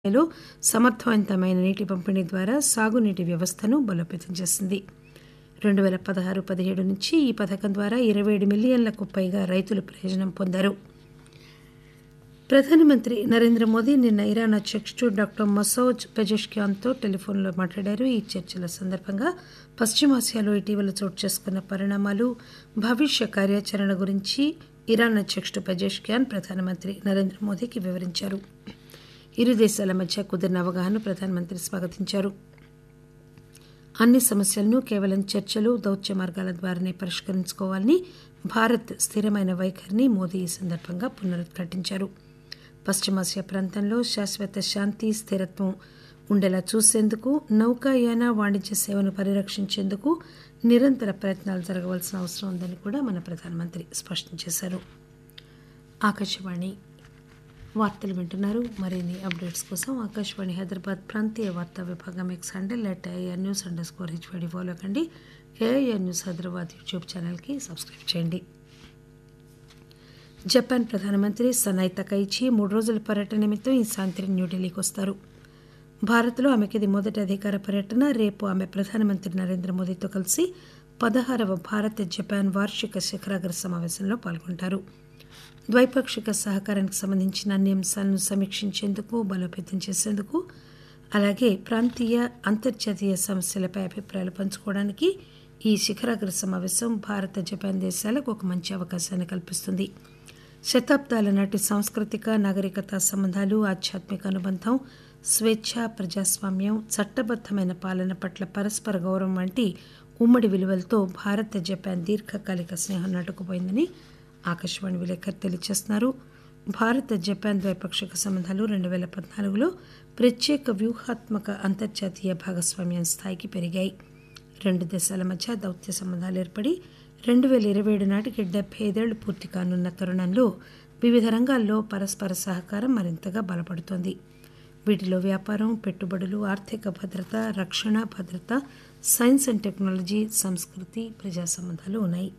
లో సమర్థవంతమైన నీటి పంపిణీ ద్వారా సాగునీటి వ్యవస్థను బలోపేతం చేసింది రెండు పేల పదహారు పదిహేడు నుంచి ఈ పథకం ద్వారా ఇరవై ఏడు మిలియన్లకు పైగా రైతులు ప్రయోజనం పొందారు ప్రధానమంత్రి నరేంద్ర మోదీ నిన్న ఇరాన్ అధ్యకుడు డాక్టర్ మసౌద్ పెజెష్కియాన్తో టెలిఫోన్లో మాట్లాడారు ఈ చర్చల సందర్భంగా పశ్చిమాసియాలో ఇటీవల చోటు చేసుకున్న పరిణామాలు భవిష్య కార్యాచరణ గురించి ఇరాన్ అధ్యకుడు పెజెష్కియాన్ ప్రధానమంత్రి నరేంద్ర మోదీకి వివరించారు ఇరు దేశాల మధ్య కుదిరిన అవగాహనను ప్రధానమంత్రి స్వాగతించారు అన్ని సమస్యలను కేవలం చర్చలు దౌత్య మార్గాల ద్వారానే పరిష్కరించుకోవాలని భారత్ స్థిరమైన వైఖరిని మోదీ ఈ సందర్భంగా పునరుద్ఘాటించారు పశ్చిమాసియా ప్రాంతంలో శాశ్వత శాంతి స్థిరత్వం ఉండేలా చూసేందుకు నౌకాయాన వాణిజ్య సేవను పరిరక్షించేందుకు నిరంతర ప్రయత్నాలు జరగవలసిన అవసరం ఉందని కూడా మన ప్రధానమంత్రి స్పష్టం చేశారు ఆకాశవాణి వార్తలు వింటున్నారు మరిన్ని అప్డేట్స్ కోసం ఆకాశవాణి హైదరాబాద్ ప్రాంతీయ వార్తా విభాగం X handle at AIR news underscore HYD follow కండి ఏఐఆర్ న్యూస్ హైదరాబాద్ యూట్యూబ్ ఛానల్కి సబ్స్క్రైబ్ చేయండి జపాన్ ప్రధానమంత్రి సనాయ్ తకైచి మూడు రోజుల పర్యటన నిమిత్తం ఈ సాయంత్రం న్యూఢిల్లీకి వస్తారు భారత్లో ఆమెకి ఇది మొదటి అధికార పర్యటన రేపు ఆమె ప్రధానమంత్రి నరేంద్ర మోదీతో కలిసి పదహారవ భారత్ జపాన్ వార్షిక శిఖరాగ్ర సమావేశంలో పాల్గొంటారు ద్వైపాక్షిక సహకారానికి సంబంధించిన అన్ని అంశాలను సమీక్షించేందుకు బలోపేతం చేసేందుకు అలాగే ప్రాంతీయ అంతర్జాతీయ సమస్యలపై అభిప్రాయాలు పంచుకోవడానికి ఈ శిఖరాగ్ర సమావేశం భారత జపాన్ దేశాలకు ఒక మంచి అవకాశాన్ని కల్పిస్తుంది శతాబ్దాల నాటి సాంస్కృతిక నాగరికత సంబంధాలు ఆధ్యాత్మిక అనుబంధం స్వేచ్ఛ ప్రజాస్వామ్యం చట్టబద్దమైన పాలన పట్ల పరస్పర గౌరవం వంటి ఉమ్మడి విలువలతో భారత్ జపాన్ దీర్ఘకాలిక స్నేహం నాటుకుపోయిందని ఆకాశవాణి విలేకరు తెలియజేస్తున్నారు భారత్ జపాన్ ద్వైపాక్షిక సంబంధాలు రెండు పేల పద్నాలుగులో ప్రత్యేక వ్యూహాత్మక అంతర్జాతీయ భాగస్వామ్యం స్థాయికి పెరిగాయి రెండు దేశాల మధ్య దౌత్య సంబంధాలు ఏర్పడి రెండు పేల ఇరవై ఏడు నాటికి డెబ్బై ఐదేళ్లు పూర్తి కానున్న తరుణంలో వివిధ రంగాల్లో పరస్పర సహకారం మరింతగా బలపడుతోంది వీటిలో వ్యాపారం పెట్టుబడులు ఆర్థిక భద్రత రక్షణ భద్రత సైన్స్ అండ్ టెక్నాలజీ సంస్కృతి ప్రజా సంబంధాలు ఉన్నాయి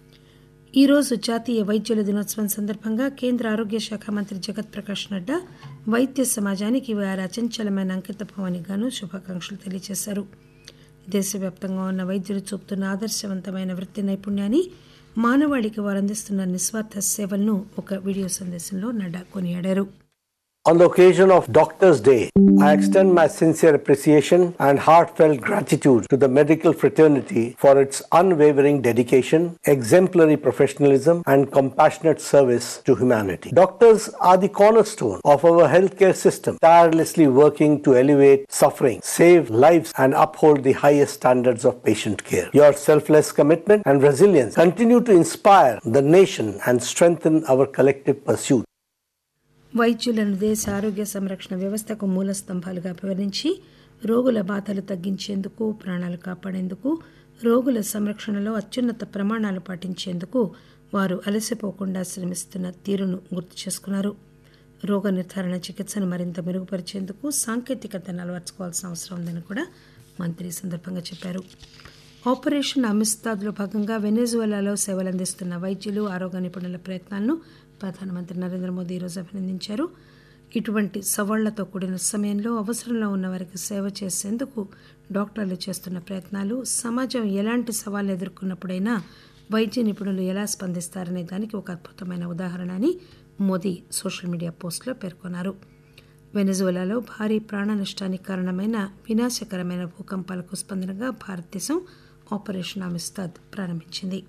ఈ రోజు జాతీయ వైద్యుల దినోత్సవం సందర్భంగా కేంద్ర ఆరోగ్య శాఖ మంత్రి జగత్ ప్రకాష్ నడ్డా వైద్య సమాజానికి వారి అచంచలమైన అంకితభావానికి గాను శుభాకాంక్షలు తెలియజేశారు దేశవ్యాప్తంగా ఉన్న వైద్యులు చూపుతున్న ఆదర్శవంతమైన వృత్తి నైపుణ్యాన్ని మానవాళికి వారు అందిస్తున్న నిస్వార్థ సేవలను ఒక వీడియో సందేశంలో నడ్డా కొనియాడారు On the occasion of Doctors' Day, I extend my sincere appreciation and heartfelt gratitude to the medical fraternity for its unwavering dedication, exemplary professionalism, and compassionate service to humanity. Doctors are the cornerstone of our healthcare system, tirelessly working to elevate suffering, save lives, and uphold the highest standards of patient care. Your selfless commitment and resilience continue to inspire the nation and strengthen our collective pursuit. వైద్యులను దేశ ఆరోగ్య సంరక్షణ వ్యవస్థకు మూల స్తంభాలుగా వివరించి రోగుల బాధలు తగ్గించేందుకు ప్రాణాలు కాపాడేందుకు రోగుల సంరక్షణలో అత్యున్నత ప్రమాణాలు పాటించేందుకు వారు అలసిపోకుండా శ్రమిస్తున్న తీరును గుర్తు చేసుకున్నారు రోగ నిర్ధారణ చికిత్సను మరింత మెరుగుపరిచేందుకు సాంకేతికతను అలవర్చుకోవాల్సిన అవసరం ఉందని కూడా మంత్రి ఈ సందర్భంగా చెప్పారు ఆపరేషన్ అమిస్తాద్లో భాగంగా వెనెజువెలాలో సేవలందిస్తున్న వైద్యులు ఆరోగ్య నిపుణుల ప్రయత్నాలను ప్రధానమంత్రి నరేంద్ర మోదీ ఈరోజు అభినందించారు ఇటువంటి సవాళ్లతో కూడిన సమయంలో అవసరంలో ఉన్న వారికి సేవ చేసేందుకు డాక్టర్లు చేస్తున్న ప్రయత్నాలు సమాజం ఎలాంటి సవాళ్లు ఎదుర్కొన్నప్పుడైనా వైద్య నిపుణులు ఎలా స్పందిస్తారనే దానికి ఒక అద్భుతమైన ఉదాహరణ అని మోదీ సోషల్ మీడియా పోస్టులో పేర్కొన్నారు వెనజువలాలో భారీ ప్రాణ నష్టానికి కారణమైన వినాశకరమైన భూకంపాలకు స్పందనగా భారతదేశం ఆపరేషన్ అమిస్తాద్ ప్రారంభించింది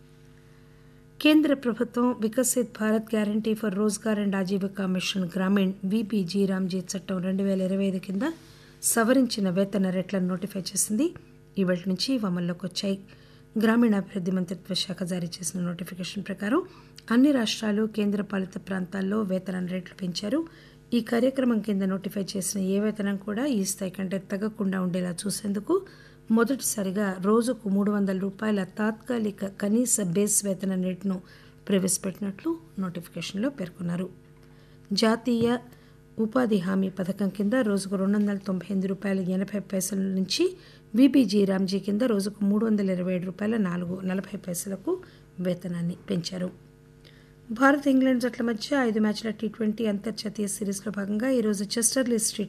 కేంద్ర ప్రభుత్వం Viksit Bharat guarantee for Rozgar and Ajeevika mission Gramin VBG RAM G చట్టం రెండు వేల ఇరవై ఐదు కింద సవరించిన వేతన రేట్లను నోటిఫై చేసింది ఇవాటి నుంచి అమల్లోకి వచ్చాయి గ్రామీణాభివృద్ధి మంత్రిత్వ శాఖ జారీ చేసిన నోటిఫికేషన్ ప్రకారం అన్ని రాష్ట్రాలు కేంద్రపాలిత ప్రాంతాల్లో వేతన రేట్లు పెంచారు ఈ కార్యక్రమం కింద నోటిఫై చేసిన ఏ వేతనం కూడా ఈ స్థాయి కంటే తగ్గకుండా ఉండేలా చూసేందుకు మొదటిసారిగా రోజుకు మూడు వందల రూపాయల తాత్కాలిక కనీస బేస్ వేతన రేటును ప్రవేశపెట్టినట్లు నోటిఫికేషన్లో పేర్కొన్నారు జాతీయ ఉపాధి హామీ పథకం కింద రోజుకు రెండు వందల తొంభై ఎనిమిది రూపాయల ఎనభై పైసల నుంచి విబీజీ రామ్జీ కింద రోజుకు మూడు వందల ఇరవై ఏడు రూపాయల నాలుగు నలభై పైసలకు వేతనాన్ని పెంచారు భారత్ ఇంగ్లాండ్ జట్ల మధ్య ఐదు మ్యాచ్ల టీ ట్వంటీ అంతర్జాతీయ సిరీస్లో భాగంగా ఈరోజు చెస్టర్లీ స్ట్రీట్